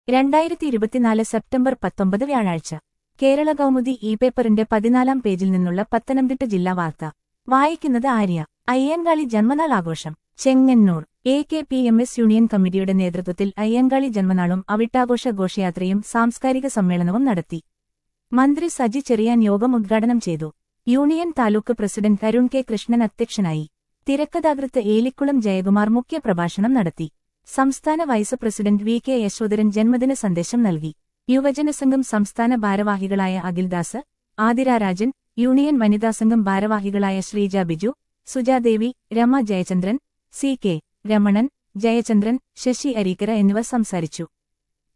രണ്ടായിരത്തി ഇരുപത്തിനാല് സെപ്റ്റംബർ പത്തൊമ്പത് വ്യാഴാഴ്ച കേരള കൗമുദി ഇ പേപ്പറിന്റെ പതിനാലാം പേജിൽ നിന്നുള്ള പത്തനംതിട്ട ജില്ലാ വാർത്ത വായിക്കുന്നത് ആര്യ അയ്യൻകാളി ജന്മനാൾ ആഘോഷം Chengannur A K P M S union കമ്മിറ്റിയുടെ നേതൃത്വത്തിൽ അയ്യൻകാളി ജന്മനാളും അവിട്ടാഘോഷ ഘോഷയാത്രയും സാംസ്കാരിക സമ്മേളനവും നടത്തി മന്ത്രി സജി ചെറിയാൻ യോഗം ഉദ്ഘാടനം ചെയ്തു union taluk president Arun K Krishnan അധ്യക്ഷനായി തിരക്കഥാകൃത്ത് ഏലിക്കുളം ജയകുമാർ മുഖ്യപ്രഭാഷണം നടത്തി സംസ്ഥാന vice president V K Yashodharan ജന്മദിന സന്ദേശം നൽകി യുവജനസംഘം സംസ്ഥാന ഭാരവാഹികളായ അഖിൽദാസ് ആതിരാരാജൻ യൂണിയൻ വനിതാ സംഘം ഭാരവാഹികളായ ശ്രീജ ബിജു സുജാദേവി രമ ജയചന്ദ്രൻ സി കെ രമണൻ ജയചന്ദ്രൻ ശശി അരീക്കര എന്നിവർ സംസാരിച്ചു